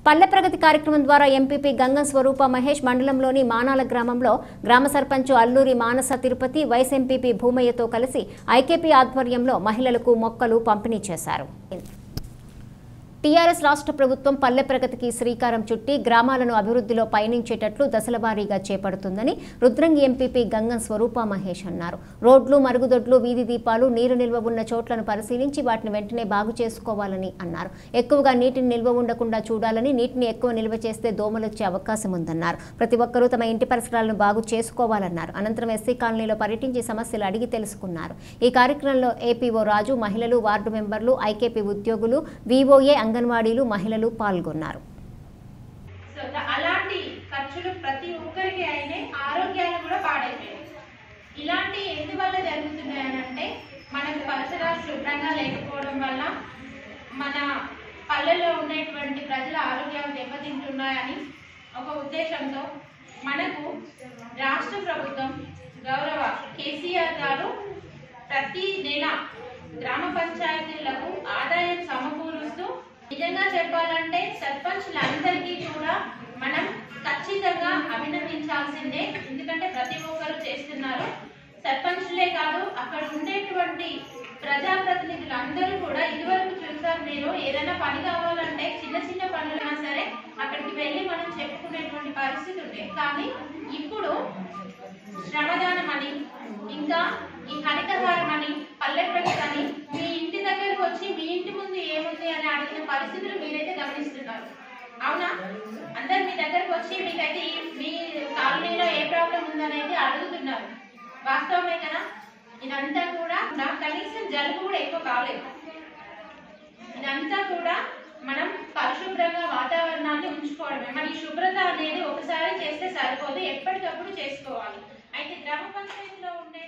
పల్లె ప్రగతి కార్యక్రమం ద్వారా ఎంపీపీ గంగం స్వరూప మహేష్ మండలంలోని మానాల గ్రామంలో గ్రామ సర్పంచ్ అల్లూరి మానస తిరుపతి వైస్ ఎంపీపీ భూమయ్యతో కలిసి ఐకేపీ ఆధ్వర్యంలో మహిళలకు మొక్కలు పంపిణీ చేశారు టీఆర్ఎస్ రాష్ట్ర ప్రభుత్వం పల్లె ప్రగతికి శ్రీకారం చుట్టి గ్రామాలను అభివృద్ధిలో పయనించేటట్లు దశలవారీగా చేపడుతుందని రుద్రంగి ఎంపీపీ గంగం స్వరూప మహేష్ అన్నారు రోడ్లు మరుగుదొడ్లు వీధి దీపాలు నీరు నిల్వ ఉన్న చోట్లను పరిశీలించి వాటిని వెంటనే బాగు చేసుకోవాలని అన్నారు ఎక్కువగా నీటిని నిల్వ ఉండకుండా చూడాలని నీటిని ఎక్కువ నిల్వ చేస్తే దోమలు వచ్చే అవకాశం ఉందన్నారు ప్రతి ఒక్కరూ తమ ఇంటి పరిసరాలను బాగు చేసుకోవాలన్నారు అనంతరం ఎస్సీ కాలనీలో పర్యటించి సమస్యలు అడిగి తెలుసుకున్నారు ఈ కార్యక్రమంలో ఏపీఓ రాజు మహిళలు వార్డు మెంబర్లు ఐకేపీ ఉద్యోగులు వివోఏ అంగన్వాడీలు మహిళలు పాల్గొన్నారు సో ద- అలాంటి ఖర్చులు ప్రతి ఒక్కరికి అయినాయి ఆరోగ్యాలు కూడా పాడైపోయాయి ఇలాంటి ఎందువల్ల జరుగుతున్నాయనంటే మనకు పరిసరాలు శుభ్రంగా లేకపోవడం వల్ల మన పల్లెల్లో ఉండేటువంటి ప్రజల ఆరోగ్యాలు దెబ్బతింటున్నాయని ఒక ఉద్దేశంతో మనకు రాష్ట్ర ప్రభుత్వం గౌరవ కేసీఆర్ గారు ప్రతి నెల గ్రామ పంచాయతీలకు ఆదాయం సమకూరుస్తూ నిజంగా చెప్పాలంటే సర్పంచ్లందరికీ కూడా మనం ఖచ్చితంగా అభినందించాల్సిందే ఎందుకంటే ప్రతి ఒక్కరు చేస్తున్నారు సర్పంచ్లే కాదు అక్కడ ఉండేటువంటి ప్రజాప్రతినిధులు అందరూ కూడా ఇదివరకు చూసారు మీరు ఏదైనా పని కావాలంటే చిన్న చిన్న పనులైనా సరే అక్కడికి వెళ్ళి మనం చెప్పుకునేటువంటి పరిస్థితి ఉండేది కానీ ఇప్పుడు శ్రమదానం అని ఇంకా ఈ హరితహారం అని పల్లె ప్రగతి అని మీ ఇంటి దగ్గరకు వచ్చి మీ ఇంటి ముందు ఏముంది అని అడిగిన పరిస్థితులు మీరైతే గమనిస్తున్నారు అవునా అందరు మీ దగ్గరకు వచ్చి మీకైతే ఈ- మీ కాలనీలో ఏ ప్రాబ్లం ఉందనేది అడుగుతున్నారు వాస్తవమే కదా ఇదంతా కూడా నా కనీసం జలుబు కూడా ఎక్కువ కాలేదు ఇదంతా కూడా మనం పరిశుభ్రంగా వాతావరణాన్ని ఉంచుకోవడమే మరి ఈ శుభ్రత అనేది ఒకసారి చేస్తే సరిపోదు ఎప్పటికప్పుడు చేసుకోవాలి అయితే గ్రామ పంచాయతీలో ఉండే